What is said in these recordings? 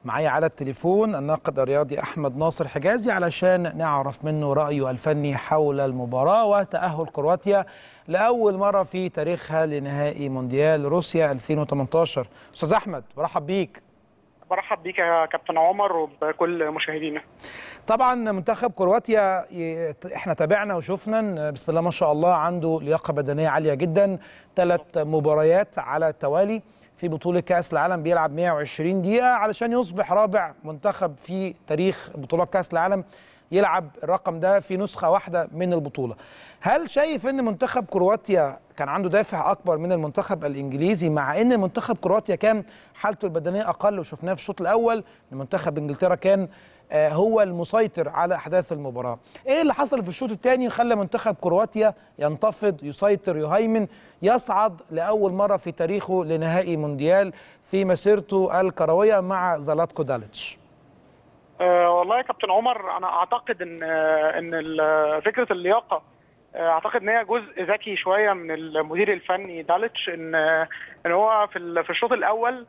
معايا على التليفون الناقد الرياضي احمد ناصر حجازي علشان نعرف منه رايه الفني حول المباراه وتاهل كرواتيا لاول مره في تاريخها لنهائي مونديال روسيا 2018 استاذ احمد برحب بيك برحب بيك يا كابتن عمر وبكل مشاهدينا طبعا منتخب كرواتيا ي- احنا تابعنا وشفنا إن بسم الله ما شاء الله عنده لياقه بدنيه عاليه جدا ثلاث مباريات على التوالي في بطوله كاس العالم بيلعب 120 دقيقه علشان يصبح رابع منتخب في تاريخ بطولات كاس العالم يلعب الرقم ده في نسخه واحده من البطوله هل شايف ان منتخب كرواتيا كان عنده دافع اكبر من المنتخب الانجليزي مع ان منتخب كرواتيا كان حالته البدنيه اقل وشفناه في الشوط الاول ان منتخب انجلترا كان آه، هو المسيطر على احداث المباراه ايه اللي حصل في الشوط الثاني خلى منتخب كرواتيا ينتفض يسيطر يهيمن يصعد لاول مره في تاريخه لنهائي مونديال في مسيرته الكرويه مع زلاتكو داليتش أه والله يا كابتن عمر انا اعتقد ان آه، ان ال- فكره اللياقه آه، اعتقد ان هي جزء ذكي شويه من المدير الفني داليتش ان آه، ان هو في ال- في الشوط الاول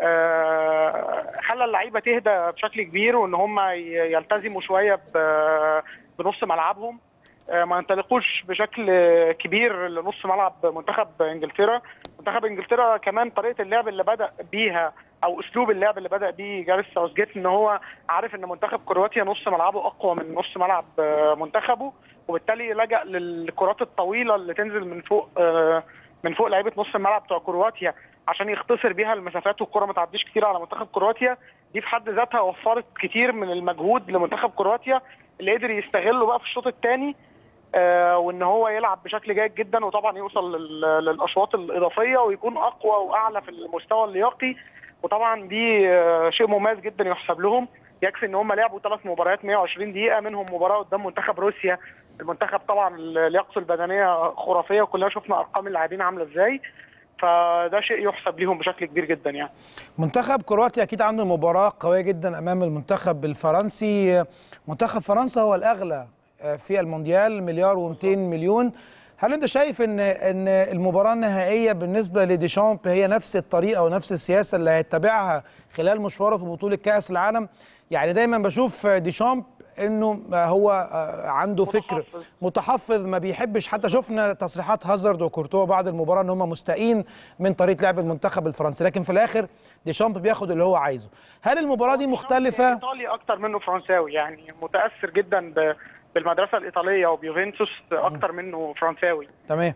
آه، خلى اللعيبه تهدى بشكل كبير وان هم ي- يلتزموا شويه ب- بنص ملعبهم آه، ما ينطلقوش بشكل كبير لنص ملعب منتخب انجلترا منتخب انجلترا كمان طريقه اللعب اللي بدا بيها او اسلوب اللعب اللي بدا بيه جاريث ساوثجيت ان هو عارف ان منتخب كرواتيا نص ملعبه اقوى من نص ملعب آه، منتخبه وبالتالي لجا للكرات الطويله اللي تنزل من فوق آه، من فوق لعيبه نص الملعب بتوع كرواتيا عشان يختصر بيها المسافات والكره ما تعديش كتير على منتخب كرواتيا دي في حد ذاتها وفرت كتير من المجهود لمنتخب كرواتيا اللي قدر يستغله بقى في الشوط الثاني آه، وان هو يلعب بشكل جيد جدا وطبعا يوصل لل- للاشواط الاضافيه ويكون اقوى واعلى في المستوى اللياقي وطبعا دي آه، شيء مميز جدا يحسب لهم يكفي ان هم لعبوا ثلاث مباريات 120 دقيقه منهم مباراه قدام منتخب روسيا المنتخب طبعا لياقته البدنيه خرافيه وكلنا شفنا ارقام اللاعبين عامله ازاي فده شيء يحسب ليهم بشكل كبير جدا يعني منتخب كرواتيا اكيد عنده مباراه قويه جدا امام المنتخب الفرنسي منتخب فرنسا هو الاغلى في المونديال مليار و200 مليون هل انت شايف ان ان المباراه النهائيه بالنسبه لديشامب هي نفس الطريقه ونفس السياسه اللي هيتبعها خلال مشواره في بطوله كاس العالم يعني دايما بشوف ديشامب انه هو عنده فكر متحفظ. متحفظ ما بيحبش حتى شفنا تصريحات هازارد وكورتوا بعد المباراه ان هم مستائين من طريقه لعب المنتخب الفرنسي لكن في الاخر ديشامب بياخد اللي هو عايزه هل المباراه دي مختلفه ايطالي اكتر منه فرنساوي يعني متاثر جدا ب- بالمدرسه الايطاليه وبيوفنتوس اكتر منه فرنساوي تمام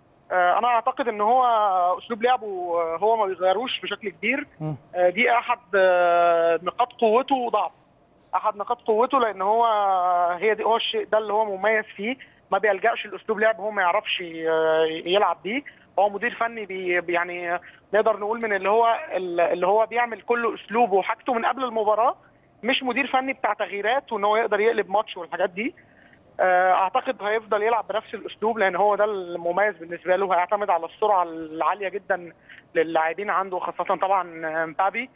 آه، انا اعتقد ان هو اسلوب لعبه آه، هو ما بيغيروش بشكل كبير مم. آه، دي احد آه، نقاط قوته وضعفه احد نقاط قوته لان هو هي دي هو الشيء ده اللي هو مميز فيه ما بيلجاش لاسلوب لعب هو ما يعرفش ي- يلعب بيه هو مدير فني بي بي- يعني نقدر نقول من اللي هو اللي هو بيعمل كل اسلوبه وحاجته من قبل المباراه مش مدير فني بتاع تغييرات وان هو يقدر يقلب ماتش والحاجات دي آه، اعتقد هيفضل يلعب بنفس الاسلوب لان هو ده المميز بالنسبه له هيعتمد على السرعه العاليه جدا للاعبين عنده خاصه طبعا آه، مبابي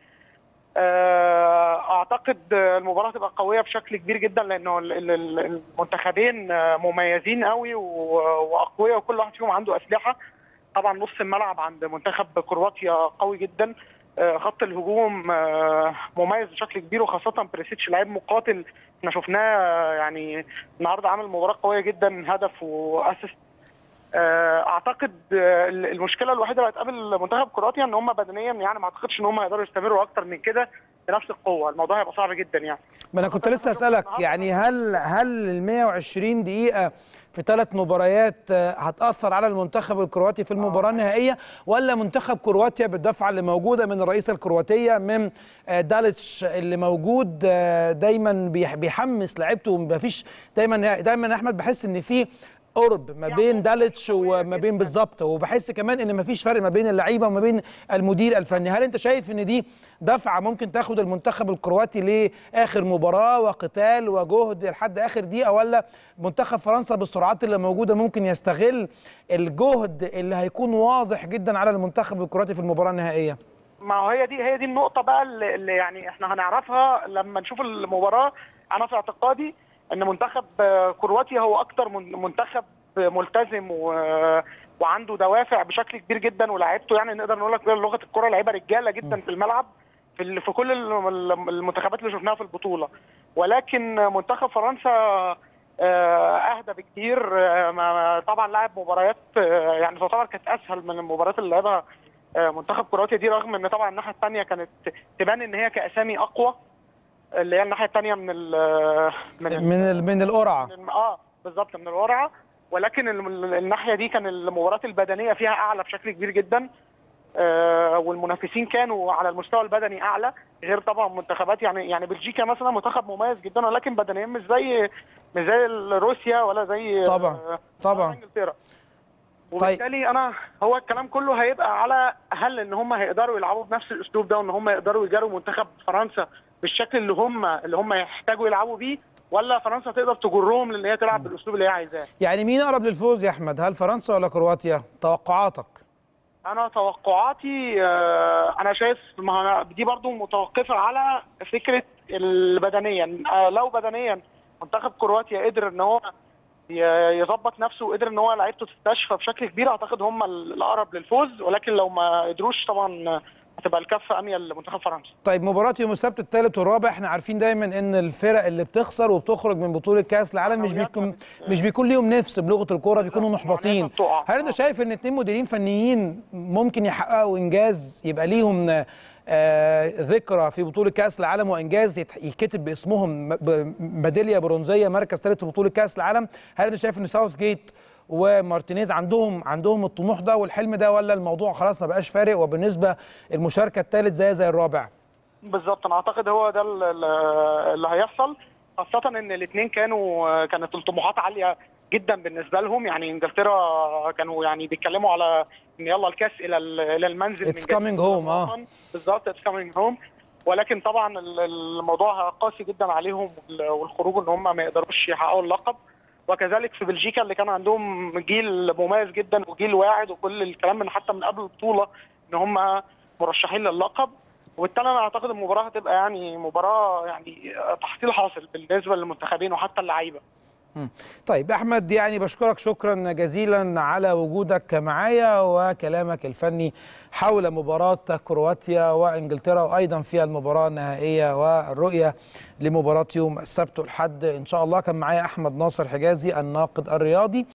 آه، اعتقد المباراه هتبقى قويه بشكل كبير جدا لانه ال- ال- ال- المنتخبين آه، مميزين قوي و- واقوياء وكل واحد فيهم عنده اسلحه طبعا نص الملعب عند منتخب كرواتيا قوي جدا آه، خط الهجوم آه، مميز بشكل كبير وخاصه بريسيتش لعيب مقاتل احنا شفناه آه، يعني النهارده عامل مباراه قويه جدا هدف واسيست آه، اعتقد آه، المشكله الوحيده اللي هتقابل منتخب كرواتيا ان هم بدنيا يعني ما اعتقدش ان هم هيقدروا يستمروا اكتر من كده بنفس القوه الموضوع هيبقى صعب جدا يعني ما انا كنت لسه اسالك يعني هل هل ال 120 دقيقه في ثلاث مباريات آه، هتاثر على المنتخب الكرواتي في المباراه النهائيه ولا منتخب كرواتيا بالدفعه اللي موجوده من الرئيسه الكرواتيه من آه، داليتش اللي موجود آه، دايما بيح- بيحمس لعيبته ما فيش دايما دايما يا احمد بحس ان في قرب ما بين داليتش وما بين بالظبط وبحس كمان ان ما فيش فرق ما بين اللعيبه وما بين المدير الفني هل انت شايف ان دي دفعه ممكن تاخد المنتخب الكرواتي لاخر مباراه وقتال وجهد لحد اخر دقيقه ولا منتخب فرنسا بالسرعات اللي موجوده ممكن يستغل الجهد اللي هيكون واضح جدا على المنتخب الكرواتي في المباراه النهائيه ما هو هي دي هي دي النقطة بقى اللي اللي يعني احنا هنعرفها لما نشوف المباراة أنا في اعتقادي إن منتخب آه، كرواتيا هو أكتر من- منتخب ملتزم و وعنده دوافع بشكل كبير جدا ولاعيبته يعني نقدر نقول لك بلغة الكرة لعيبة رجالة جدا في الملعب في ال- في كل ال- المنتخبات اللي شفناها في البطوله ولكن منتخب فرنسا آه، اهدى بكتير آه، ما- طبعا لعب مباريات آه، يعني تعتبر كانت اسهل من المباريات اللي لعبها آه، منتخب كرواتيا دي رغم ان طبعا الناحيه الثانيه كانت تبان ان هي كاسامي اقوى اللي هي الناحيه الثانيه من ال من ال- من ال- من القرعه من الم- اه بالظبط من الورعه ولكن ال- الناحيه دي كان المباريات البدنيه فيها اعلى بشكل كبير جدا آه والمنافسين كانوا على المستوى البدني اعلى غير طبعا منتخبات يعني يعني بلجيكا مثلا منتخب مميز جدا ولكن بدنيا مش زي مش زي روسيا ولا زي طبعا آه، طبعا ولا انجلترا وبالتالي انا هو الكلام كله هيبقى على هل ان هم هيقدروا يلعبوا بنفس الاسلوب ده وان هم يقدروا يجاروا منتخب فرنسا بالشكل اللي هم اللي هم يحتاجوا يلعبوا بيه ولا فرنسا تقدر تجرهم لان هي تلعب بالاسلوب اللي هي عايزاه يعني مين اقرب للفوز يا احمد هل فرنسا ولا كرواتيا توقعاتك انا توقعاتي آه، انا شايف ما أنا دي برضو متوقفه على فكره البدنيا آه، لو بدنيا منتخب كرواتيا قدر ان هو ي- يظبط نفسه وقدر ان هو لعيبته تستشفى بشكل كبير اعتقد هم الاقرب للفوز ولكن لو ما قدروش طبعا هتبقى الكفه اميل لمنتخب فرنسا طيب مباراة يوم السبت الثالث والرابع احنا عارفين دايما ان الفرق اللي بتخسر وبتخرج من بطولة كأس العالم مش بيكون مش بيكون ليهم نفس بلغة الكورة بيكونوا محبطين بتقع. هل انت شايف ان اتنين مديرين فنيين ممكن يحققوا انجاز يبقى ليهم آه ذكرى في بطولة كأس العالم وانجاز يت- يتكتب باسمهم م- ب- ميدالية برونزية مركز ثالث في بطولة كأس العالم هل انت شايف ان ساوث جيت ومارتينيز عندهم عندهم الطموح ده والحلم ده ولا الموضوع خلاص ما بقاش فارق وبالنسبة المشاركة الثالث زي زي الرابع بالظبط انا اعتقد هو ده ال- ال- اللي هيحصل خاصة ان الاثنين كانوا كانت الطموحات عالية جدا بالنسبة لهم يعني انجلترا كانوا يعني بيتكلموا على ان يلا الكاس الى ال- الى المنزل من It's جديد. coming home، آه. بالظبط اتس كامينج هوم ولكن طبعا ال- الموضوع قاسي جدا عليهم وال- والخروج ان هم ما يقدروش يحققوا اللقب وكذلك في بلجيكا اللي كان عندهم جيل مميز جدا وجيل واعد وكل الكلام من حتى من قبل البطولة ان هم مرشحين للقب وبالتالي انا اعتقد المباراه هتبقى يعني مباراه يعني تحصيل حاصل بالنسبه للمنتخبين وحتى اللعيبه طيب احمد يعني بشكرك شكرا جزيلا على وجودك معايا وكلامك الفني حول مباراه كرواتيا وانجلترا وايضا في المباراه النهائيه والرؤيه لمباراه يوم السبت والحد ان شاء الله كان معايا احمد ناصر حجازي الناقد الرياضي